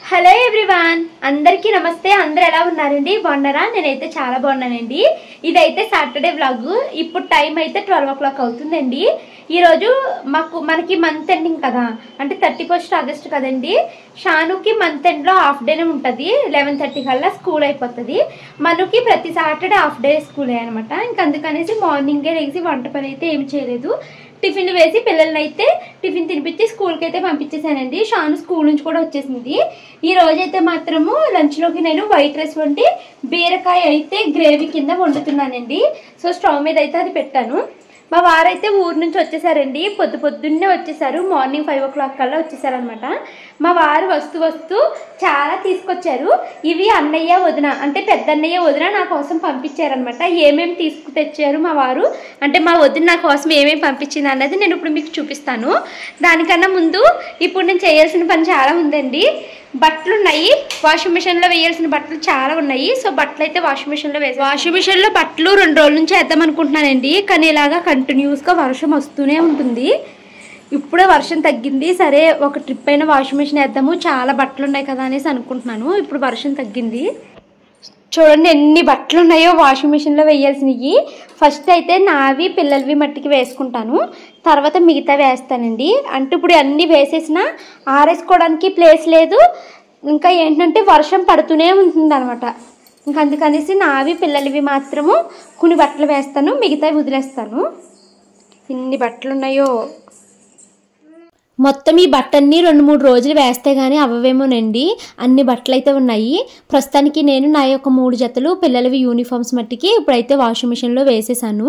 hello everyone అందరికీ నమస్తే అందరు ఎలా ఉన్నారండి బాగున్నారా నేనైతే చాలా బాగున్నానండి ఇదైతే సాటర్డే వ్లాగ్ ఇప్పుడు టైం అయితే ట్వెల్వ్ ఓ క్లాక్ అవుతుందండి ఈరోజు మాకు మనకి మంత్ ఎండింగ్ కదా అంటే థర్టీ ఫస్ట్ ఆగస్ట్ కదండి షానుకి మంత్ ఎండ్లో హాఫ్ డేనే ఉంటుంది లెవెన్ థర్టీ కల్లా స్కూల్ అయిపోతుంది మనుకి ప్రతి సాటర్డే హాఫ్ డే స్కూల్ అనమాట ఇంకా అందుకనేసి మార్నింగే లేచి వంట పని అయితే ఏమి చేయలేదు టిఫిన్ వేసి పిల్లల్ని అయితే టిఫిన్ తినిపించి స్కూల్కి అయితే పంపించేసానండి షాను స్కూల్ నుంచి కూడా వచ్చేసింది ఈ రోజైతే మాత్రము లంచ్లోకి నేను వైట్ రైస్ వండి బీరకాయ అయితే గ్రేవీ కింద వండుతున్నానండి సో స్టవ్ మీద అయితే అది పెట్టాను మా వారైతే ఊరు నుంచి వచ్చేసారండి పొద్దు పొద్దున్నే వచ్చేసారు మార్నింగ్ ఫైవ్ ఓ క్లాక్ కల్లా వచ్చేసారనమాట మా వారు వస్తూ వస్తూ చాలా తీసుకొచ్చారు ఇవి అన్నయ్య వదిన అంటే పెద్ద అన్నయ్య వదిన నా కోసం పంపించారనమాట ఏమేమి తీసుకు తెచ్చారు మా వారు అంటే మా వదిన నా కోసం ఏమేమి పంపించింది అన్నది నేను ఇప్పుడు మీకు చూపిస్తాను దానికన్నా ముందు ఇప్పుడు నేను చేయాల్సిన పని చాలా ఉందండి బట్టలు ఉన్నాయి వాషింగ్ మిషన్లో వేయాల్సిన బట్టలు చాలా ఉన్నాయి సో బట్టలు అయితే వాషింగ్ మిషన్లో వేసి వాషింగ్ మిషన్లో బట్టలు రెండు రోజుల నుంచి వేద్దాం అనుకుంటున్నానండి కానీ ఇలాగా కంటిన్యూస్గా వర్షం వస్తూనే ఉంటుంది ఇప్పుడే వర్షం తగ్గింది సరే ఒక ట్రిప్ అయినా వాషింగ్ మిషన్ వేద్దాము చాలా బట్టలు ఉన్నాయి కదా అనేసి అనుకుంటున్నాను ఇప్పుడు వర్షం తగ్గింది చూడండి ఎన్ని బట్టలు ఉన్నాయో వాషింగ్ మిషన్లో వేయాల్సినవి ఫస్ట్ అయితే నావి పిల్లలవి మట్టికి వేసుకుంటాను తర్వాత మిగతా వేస్తానండి అంటే ఇప్పుడు అన్నీ వేసేసిన ఆరేసుకోవడానికి ప్లేస్ లేదు ఇంకా ఏంటంటే వర్షం పడుతూనే ఉంటుంది అనమాట ఇంకా అందుకనేసి నావి పిల్లలవి మాత్రము కొన్ని బట్టలు వేస్తాను మిగతావి వదిలేస్తాను ఎన్ని బట్టలు ఉన్నాయో మొత్తం ఈ బట్టన్ని రెండు మూడు రోజులు వేస్తే గానీ అవ్వవేమోనండి అన్ని బట్టలు అయితే ఉన్నాయి ప్రస్తుతానికి నేను నా యొక్క మూడు జతలు పిల్లలవి యూనిఫామ్స్ మట్టికి ఇప్పుడైతే వాషింగ్ మిషన్లో వేసేసాను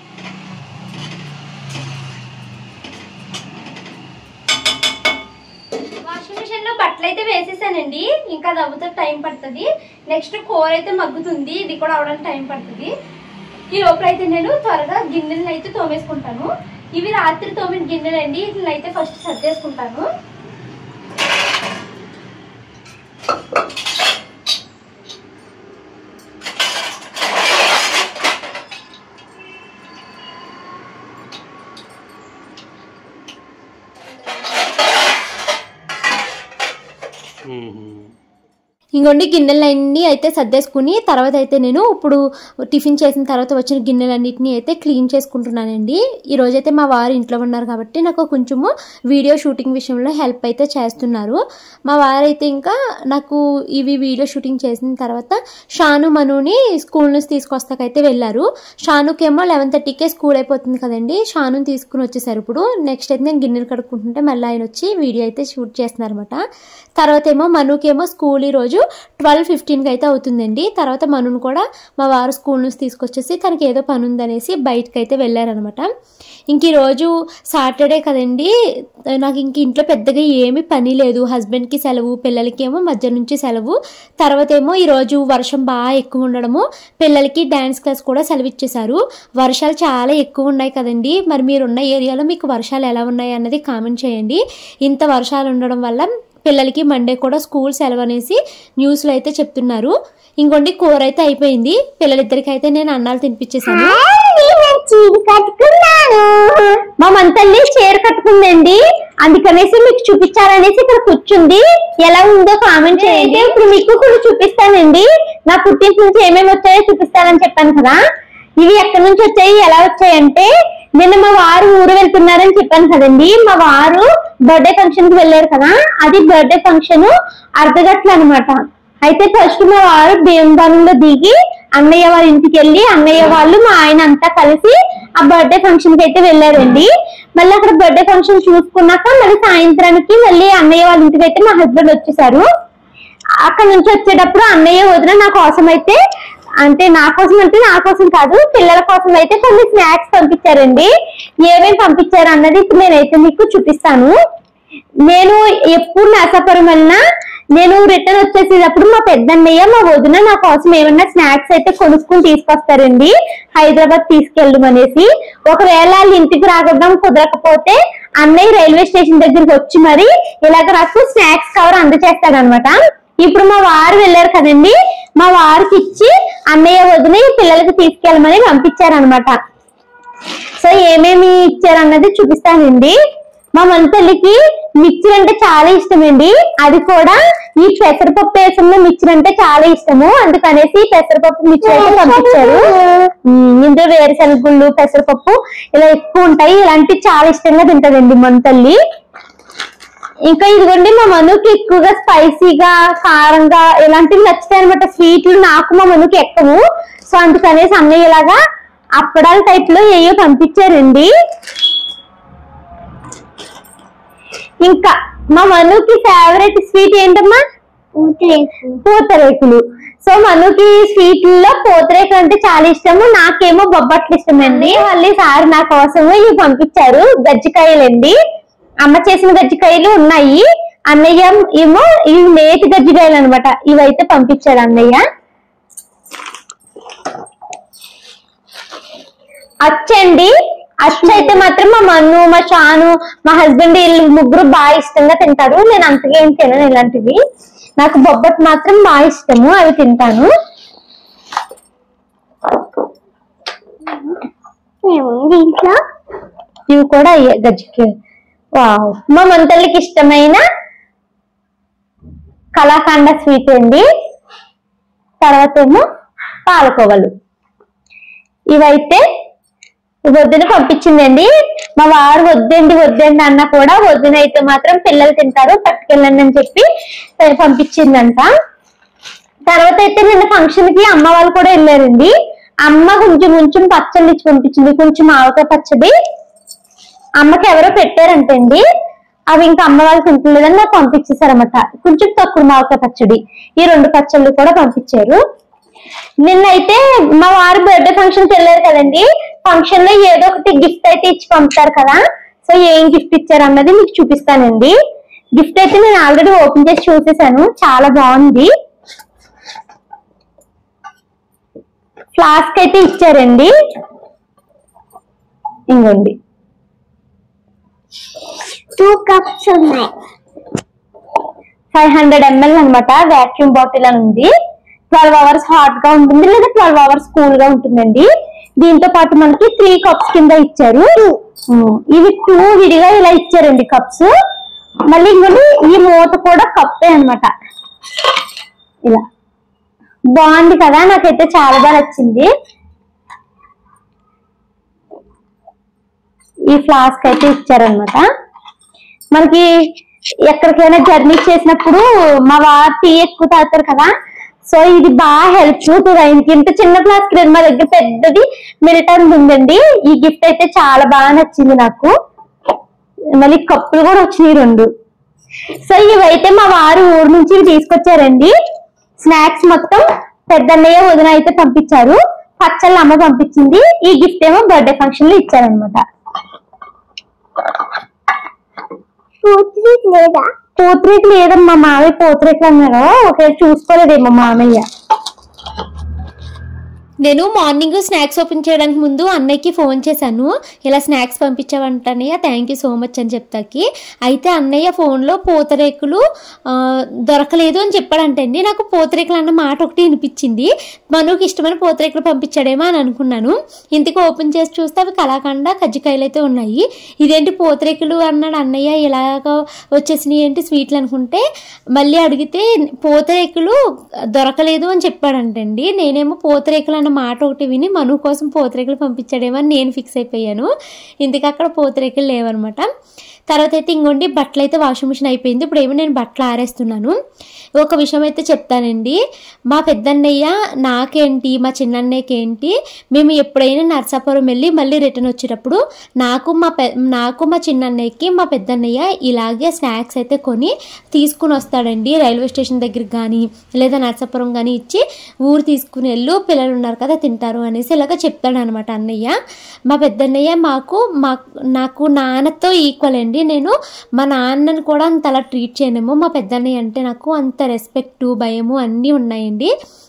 వాషింగ్ మిషన్ లో బట్టలు అయితే వేసేసానండి ఇంకా అది అవ్వతో టైం పడుతుంది నెక్స్ట్ కూర అయితే మగ్గుతుంది ఇది కూడా అవడానికి టైం పడుతుంది ఈ లోపల అయితే నేను త్వరగా గిన్నెలను అయితే తోమేసుకుంటాను ఇవి రాత్రి తోమిన గిన్నెలు అండి వీటిని అయితే ఫస్ట్ సర్దేసుకుంటాను ఇంకొండి గిన్నెలన్నీ అయితే సర్దేసుకుని తర్వాత అయితే నేను ఇప్పుడు టిఫిన్ చేసిన తర్వాత వచ్చిన గిన్నెలన్నింటినీ అయితే క్లీన్ చేసుకుంటున్నానండి ఈ రోజైతే మా వారు ఇంట్లో ఉన్నారు కాబట్టి నాకు కొంచెము వీడియో షూటింగ్ విషయంలో హెల్ప్ అయితే చేస్తున్నారు మా వారైతే ఇంకా నాకు ఇవి వీడియో షూటింగ్ చేసిన తర్వాత షాను మనుని స్కూల్ నుంచి తీసుకొస్తాకైతే వెళ్ళారు షానుకేమో లెవెన్ థర్టీకే స్కూల్ అయిపోతుంది కదండి షానుని తీసుకుని వచ్చేసారు ఇప్పుడు నెక్స్ట్ అయితే నేను గిన్నెలు కడుక్కుంటుంటే మళ్ళీ ఆయన వచ్చి వీడియో అయితే షూట్ చేస్తున్నారు అనమాట తర్వాత ఏమో మనుకేమో స్కూల్ ఈ రోజు ట్వెల్వ్ ఫిఫ్టీన్కి అయితే అవుతుందండి తర్వాత మనుని కూడా మా వారు స్కూల్ నుంచి తీసుకొచ్చేసి తనకి ఏదో పని ఉందనేసి బయటకు అయితే వెళ్ళారనమాట ఇంక ఈరోజు సాటర్డే కదండి నాకు ఇంక ఇంట్లో పెద్దగా ఏమీ పని లేదు హస్బెండ్కి సెలవు పిల్లలకి ఏమో మధ్య నుంచి సెలవు తర్వాత ఏమో ఈరోజు వర్షం బాగా ఎక్కువ ఉండడము పిల్లలకి డ్యాన్స్ క్లాస్ కూడా సెలవు ఇచ్చేశారు వర్షాలు చాలా ఎక్కువ ఉన్నాయి కదండి మరి మీరున్న ఏరియాలో మీకు వర్షాలు ఎలా ఉన్నాయి అన్నది కామెంట్ చేయండి ఇంత వర్షాలు ఉండడం వల్ల పిల్లలకి మండే కూడా స్కూల్ సెలవు అనేసి న్యూస్లో అయితే చెప్తున్నారు ఇంకోండి కూర అయితే అయిపోయింది పిల్లలిద్దరికి అయితే నేను అన్నాలు తినిపించేసాను మా మంతల్లి చీర కట్టుకుందండి అందుకనేసి మీకు చూపించాలనేసి ఇక్కడ కూర్చుంది ఎలా ఉందో కామెంట్ చేయండి ఇప్పుడు మీకు కూడా చూపిస్తానండి నా పుట్టింటి నుంచి ఏమేమి వచ్చాయో చూపిస్తానని చెప్పాను కదా ఇవి ఎక్కడి నుంచి వచ్చాయి ఎలా వచ్చాయంటే నిన్న మా వారు ఊరు వెళ్తున్నారని చెప్పాను కదండి మా వారు బర్త్డే ఫంక్షన్ కి వెళ్ళారు కదా అది బర్త్డే ఫంక్షన్ అర్ధగట్లు అనమాట అయితే ఫస్ట్ మా వారు భీమవరంలో దిగి అన్నయ్య వాళ్ళ ఇంటికి వెళ్ళి అన్నయ్య వాళ్ళు మా ఆయన అంతా కలిసి ఆ బర్త్డే ఫంక్షన్ కి అయితే వెళ్ళారండి మళ్ళీ అక్కడ బర్త్డే ఫంక్షన్ చూసుకున్నాక మళ్ళీ సాయంత్రానికి మళ్ళీ అన్నయ్య వాళ్ళ ఇంటికి అయితే మా హస్బెండ్ వచ్చేసారు అక్కడ నుంచి వచ్చేటప్పుడు అన్నయ్య వదిన నా కోసం అయితే అంటే నా కోసం అంటే నా కోసం కాదు పిల్లల కోసం అయితే కొన్ని స్నాక్స్ పంపించారండి ఏమేమి పంపించారు అన్నది ఇప్పుడు నేనైతే మీకు చూపిస్తాను నేను ఎప్పుడు నరసాపురం వెళ్ళినా నేను రిటర్న్ వచ్చేసేటప్పుడు మా పెద్దన్నయ్య మా వదిన నా కోసం ఏమన్నా స్నాక్స్ అయితే కొనుక్కుని తీసుకొస్తారండి హైదరాబాద్ తీసుకెళ్ళడం అనేసి ఒకవేళ వాళ్ళు ఇంటికి రాగడం కుదరకపోతే అన్నయ్య రైల్వే స్టేషన్ దగ్గరికి వచ్చి మరి ఇలాగ నాకు స్నాక్స్ కవర్ అందచేస్తాడనమాట ఇప్పుడు మా వారు వెళ్ళారు కదండి మా వారికి ఇచ్చి అన్నయ్య వదిలి పిల్లలకి తీసుకెళ్ళమని పంపించారనమాట సో ఏమేమి ఇచ్చారన్నది చూపిస్తానండి మా మంతల్లికి మిక్చర్ అంటే చాలా ఇష్టం అండి అది కూడా ఈ పెసరపప్పు వేసిన మిక్చర్ అంటే చాలా ఇష్టము అందుకనేసి పెసరపప్పు మిక్చర్ అయితే పంపించారు ఉమ్, ఇందులో వేరుశనగ గుళ్ళు పెసరపప్పు ఇలా ఎక్కువ ఉంటాయి ఇలాంటివి చాలా ఇష్టంగా తింటదండి మన తల్లి ఇంకా ఇదిగోండి మా మనుకి ఎక్కువగా స్పైసీగా కారంగా ఇలాంటివి నచ్చుతాయి అనమాట స్వీట్లు నాకు మా మనుకి ఎక్కవు సో అందుకనేసి అన్నయ్య ఇలాగా అప్పడాల టైప్ లో ఏయో పంపించారండి ఇంకా మా మనుకి ఫేవరెట్ స్వీట్ ఏంటమ్మా పూతరేకులు సో మనుకి స్వీట్లలో పూతరేకులు అంటే చాలా ఇష్టము నాకేమో బొబ్బట్లు ఇష్టమండి మళ్ళీ సార్ నా కోసము ఇవి పంపించారు గజ్జికాయలండి అమ్మ చేసిన గజ్జికాయలు ఉన్నాయి అన్నయ్య ఏమో ఇవి నేతి గజ్జికాయలు అనమాట ఇవైతే పంపించాడు అన్నయ్య అచ్చండి అచ్చు అయితే మాత్రం మా మన్ను మా షాను మా హస్బెండ్ వీళ్ళు ముగ్గురు బాగా ఇష్టంగా తింటారు నేను అంతగా ఏం తినను ఇలాంటివి నాకు బొబ్బట్ మాత్రం బాగా ఇష్టము అవి తింటాను దీంట్లో ఇవి కూడా అయ్యాయి గజ్జికి వావ్ మా మంతల్లికి ఇష్టమైన కళాఖండ స్వీట్ అండి తర్వాత ఏమో పాలకోవలు ఇవైతే వద్దున పంపించిందండి మా వారు వద్దండి వద్దండి అన్న కూడా వద్దున అయితే మాత్రం పిల్లలు తింటారు పట్టుకెళ్ళండి అని చెప్పి పంపించిందంట తర్వాత అయితే నిన్న ఫంక్షన్ కి అమ్మ వాళ్ళు కూడా వెళ్ళారండి అమ్మ కొంచెం కొంచెం పచ్చళ్ళు ఇచ్చి పంపించింది కొంచెం ఆవకాయ పచ్చడి అమ్మకి ఎవరో పెట్టారంటండి అవి ఇంకా అమ్మ వాళ్ళు తింటలేదని నాకు పంపించేశారన్నమాట కొంచెం తక్కువ మావకాయ పచ్చడి ఈ రెండు పచ్చళ్ళు కూడా పంపించారు నిన్నైతే మా వారు బర్త్డే ఫంక్షన్ కి వెళ్ళారు కదండి ఫంక్షన్ లో ఏదో ఒకటి గిఫ్ట్ అయితే ఇచ్చి పంపుతారు కదా సో ఏం గిఫ్ట్ ఇచ్చారు అన్నది మీకు చూపిస్తానండి గిఫ్ట్ అయితే నేను ఆల్రెడీ ఓపెన్ చేసి చూసేసాను చాలా బాగుంది ఫ్లాస్క్ అయితే ఇచ్చారండి ఇంకోండి టూ కప్స్ ఉన్నాయి ఫైవ్ హండ్రెడ్ ఎంఎల్ అనమాట వాక్యూమ్ బాటిల్ అని ఉంది ట్వెల్వ్ అవర్స్ హాట్ గా ఉంటుంది లేదా ట్వెల్వ్ అవర్స్ కూల్ గా ఉంటుందండి దీంతో పాటు మనకి త్రీ కప్స్ కింద ఇచ్చారు ఉమ్, ఇవి టూ విడిగా ఇలా ఇచ్చారండి కప్స్ మళ్ళీ ఇంకోటి ఈ మూత కూడా కప్పే అన్నమాట ఇలా బాగుంది కదా నాకైతే చాలా బాగా నచ్చింది ఈ ఫ్లాస్క్ అయితే ఇచ్చారనమాట మనకి ఎక్కడికైనా జర్నీ చేసినప్పుడు మా వారు టీ ఎక్కువ తాగుతారు కదా సో ఇది బాగా హెల్ప్ అవుతుంది ఆయనకి ఇంత చిన్న ఫ్లాస్క్ లేదు మా దగ్గర పెద్దది మిలిటన్ ఉందండి ఈ గిఫ్ట్ అయితే చాలా బాగా నచ్చింది నాకు మళ్ళీ కప్పులు కూడా వచ్చినాయి రెండు సో ఇవైతే మా వారు ఊరు నుంచి ఇవి తీసుకొచ్చారండి స్నాక్స్ మొత్తం పెద్దన్నయ్య వదిన అయితే పంపించారు పచ్చళ్ళు అమ్మ పంపించింది ఈ గిఫ్ట్ ఏమో బర్త్డే ఫంక్షన్ లో ఇచ్చారనమాట పూర్తి లేదా పూతరేకులు లేదమ్మా మామయ్య పూతరేకులు అన్నారు ఓకే చూసుకోలేదేమో మామయ్య నేను మార్నింగ్ స్నాక్స్ ఓపెన్ చేయడానికి ముందు అన్నయ్యకి ఫోన్ చేశాను ఇలా స్నాక్స్ పంపించావంటన్నయ్య థ్యాంక్ యూ సో మచ్ అని చెప్తాకి అయితే అన్నయ్య ఫోన్లో పూతరేకులు ఆ, దొరకలేదు అని చెప్పాడంటండి నాకు పూతరేకులు అన్న మాట ఒకటి వినిపించింది మనుకి ఇష్టమైన పూతరేకులు పంపించాడేమో అని అనుకున్నాను ఇంటికి ఓపెన్ చేసి చూస్తే అవి కలాకండ కజ్జికాయలు అయితే ఉన్నాయి ఇదేంటి పూతరేకులు అన్నాడు అన్నయ్య ఇలాగ వచ్చేసినాయి ఏంటి స్వీట్లు అనుకుంటే మళ్ళీ అడిగితే పూతరేకులు దొరకలేదు అని చెప్పాడంటండి నేనేమో పూతరేకులు అన్న మాట ఒకటి విని మను కోసం పూతరేకులు పంపించాడేమో అని నేను ఫిక్స్ అయిపోయాను ఇందుకు అక్కడ పూతరేకులు లేవన్నమాట తర్వాత అయితే ఇంకోండి బట్టలు అయితే వాషింగ్ మిషన్ అయిపోయింది ఇప్పుడు ఏమో నేను బట్టలు ఆరేస్తున్నాను ఒక విషయం అయితే చెప్తానండి మా పెద్దన్నయ్య నాకేంటి మా చిన్నన్నయ్యకి ఏంటి మేము ఎప్పుడైనా నర్సాపురం వెళ్ళి మళ్ళీ రిటర్న్ వచ్చేటప్పుడు నాకు మా పె నాకు మా చిన్నన్నయ్యకి మా పెద్దన్నయ్య ఇలాగే స్నాక్స్ అయితే కొని తీసుకుని వస్తాడండి రైల్వే స్టేషన్ దగ్గరికి కానీ లేదా నర్సాపురం కానీ ఇచ్చి ఊరు తీసుకుని వెళ్ళు పిల్లలు ఉన్నారు కదా తింటారు అనేసి ఇలాగ చెప్తాడు అనమాట అన్నయ్య మా పెద్దన్నయ్య మాకు మా నాకు నాన్నతో ఈక్వల్ అండి నేను మా నాన్నని కూడా అంత అలా ట్రీట్ చేయనేమో మా పెద్దన్నయ్య అంటే నాకు అంత రెస్పెక్ట్ భయము అన్నీ ఉన్నాయండి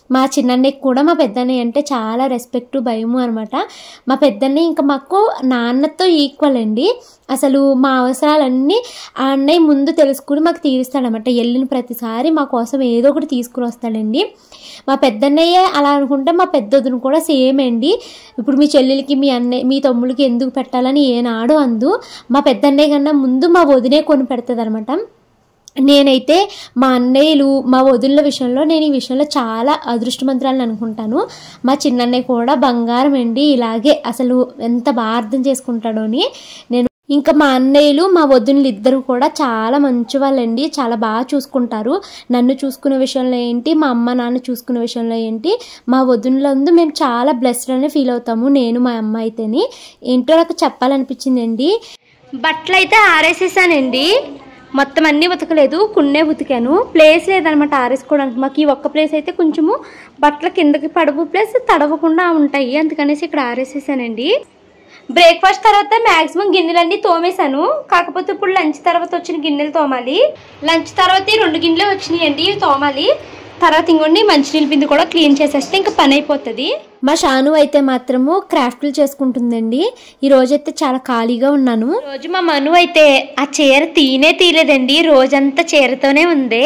మా చిన్నన్నయ్యకి కూడా మా పెద్దన్నయ్య అంటే చాలా రెస్పెక్ట్ భయము అనమాట మా పెద్దన్నయ్య ఇంకా మాకు నాన్నతో ఈక్వల్ అండి అసలు మా అవసరాలన్నీ ఆ అన్నయ్య ముందు తెలుసుకుని మాకు తీరుస్తాడనమాట వెళ్ళిన ప్రతిసారి మా కోసం ఏదో ఒకటి తీసుకుని వస్తాడండి మా పెద్దన్నయ్య అలా అనుకుంటే మా పెద్దొదును కూడా సేమ్ అండి ఇప్పుడు మీ చెల్లెలకి మీ అన్నయ్య మీ తమ్ముడికి ఎందుకు పెట్టాలని ఏనాడు అందు మా పెద్దన్నయ్య కన్నా ముందు మా వదినే కొని పెడుతుంది అనమాట నేనైతే మా అన్నయ్యలు మా వదిన విషయంలో నేను ఈ విషయంలో చాలా అదృష్టమంతురాలని అనుకుంటాను మా చిన్నన్నయ్య కూడా బంగారం అండి ఇలాగే అసలు ఎంత బాగా అర్థం చేసుకుంటాడో అని నేను ఇంకా మా అన్నయ్యలు మా వదినలు ఇద్దరు కూడా చాలా మంచి వాళ్ళండి చాలా బాగా చూసుకుంటారు నన్ను చూసుకునే విషయంలో ఏంటి మా అమ్మ నాన్న చూసుకునే విషయంలో ఏంటి మా వదినలందు మేము చాలా బ్లెస్డ్ అనే ఫీల్ అవుతాము నేను మా అమ్మ అయితేని ఏంటో నాకు చెప్పాలనిపించిందండి బట్టలు అయితే ఆరేసేసానండి మొత్తం అన్నీ ఉతకలేదు కున్నే ఉతికాను ప్లేస్ లేదనమాట ఆరేసుకోవడానికి మాకు ఈ ఒక్క ప్లేస్ అయితే కొంచెము బట్టల కిందకి పడుపు ప్లేస్ తడవకుండా ఉంటాయి అందుకనేసి ఇక్కడ ఆరేసేసానండి బ్రేక్ఫాస్ట్ తర్వాత మ్యాక్సిమం గిన్నెలన్నీ తోమేశాను కాకపోతే ఇప్పుడు లంచ్ తర్వాత వచ్చిన గిన్నెలు తోమాలి లంచ్ తర్వాత ఈ రెండు గిన్నెలే వచ్చినాయండి ఇవి తోమాలి తర్వాత ఇంకొండి మంచినీళ్ళ బిందు కూడా క్లీన్ చేసేస్తే ఇంకా పని అయిపోతుంది మా షాను అయితే మాత్రము క్రాఫ్ట్లు చేసుకుంటుందండి ఈ రోజైతే చాలా ఖాళీగా ఉన్నాను రోజు మా మను అయితే ఆ చీర తీనే తీయలేదండి రోజంతా చీరతోనే ఉంది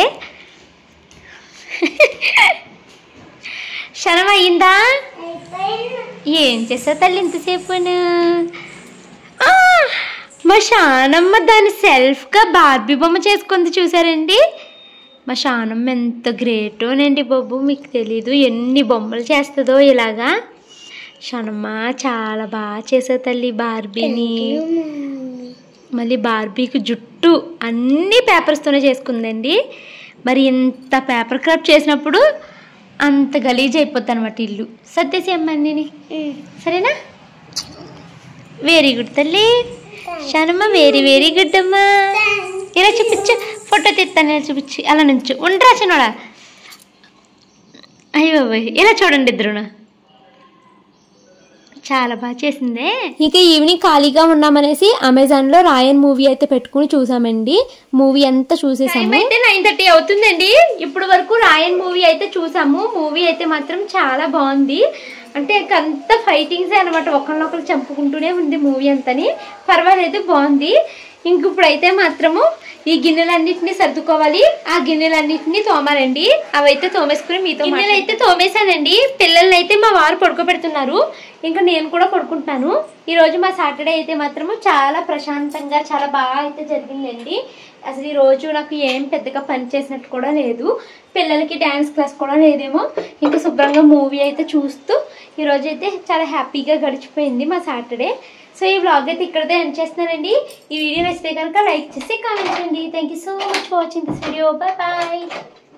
క్షణం అయ్యిందా ఏం చేసా తల్లి ఇంతసేపు మా షానమ్మ దాని సెల్ఫ్గా బార్బీ బొమ్మ చేసుకుంది చూసారండి మా షానమ్మ ఎంత గ్రేటోనండి బాబు మీకు తెలీదు ఎన్ని బొమ్మలు చేస్తుందో ఇలాగా షానమ్మ చాలా బాగా చేసే తల్లి బార్బీని మళ్ళీ బార్బీకి జుట్టు అన్ని పేపర్స్తోనే చేసుకుందండి మరి ఇంత పేపర్ క్రాఫ్ట్ చేసినప్పుడు అంత గలీజ్ అయిపోద్ది అనమాట ఇల్లు సర్దేసి అమ్మని సరేనా వెరీ గుడ్ తల్లి షానమ్మ వెరీ వెరీ గుడ్ అమ్మా ఇలా చూపించు ఫోటో తీస్తాను ఇలా చూపించి అలా నుంచు ఉండరా చిన్నోడా అయ్యో బాబోయ్ ఇలా చూడండి ఇద్దరును చాలా బాగా చేసిందే ఇక ఈవినింగ్ ఖాళీగా ఉన్నామనేసి అమెజాన్ లో రాయన్ మూవీ అయితే పెట్టుకుని చూసామండి మూవీ అంతా చూసేసాము అయితే నైన్ థర్టీ అవుతుందండి ఇప్పుడు వరకు రాయన్ మూవీ అయితే చూసాము మూవీ అయితే మాత్రం చాలా బాగుంది అంటే ఇంక అంత ఫైటింగ్స్ అనమాట ఒకరినొకరు చంపుకుంటూనే ఉంది మూవీ అంతని పర్వాలేదు బాగుంది ఇంక ఇప్పుడైతే మాత్రము ఈ గిన్నెలన్నిటిని సర్దుకోవాలి ఆ గిన్నెలన్నిటిని తోమాలండి అవైతే తోమేసుకుని మీతో గిన్నెలు అయితే తోమేశానండి పిల్లల్ని అయితే మా వారు పడుకోబెడుతున్నారు ఇంకా నేను కూడా పడుకుంటాను ఈ రోజు మా సాటర్డే అయితే మాత్రము చాలా ప్రశాంతంగా చాలా బాగా అయితే జరిగిందండి అసలు ఈ రోజు నాకు ఏం పెద్దగా పని చేసినట్టు కూడా లేదు పిల్లలకి డ్యాన్స్ క్లాస్ కూడా లేదేమో ఇంకా శుభ్రంగా మూవీ అయితే చూస్తూ ఈ రోజు అయితే చాలా హ్యాపీగా గడిచిపోయింది మా సాటర్డే సో ఈ వ్లాగ్ అయితే ఇక్కడతో ఎండ్ చేస్తున్నానండి ఈ వీడియో నచ్చితే కనుక లైక్ చేసి కామెంట్ చేయండి thank you so much for watching this video bye bye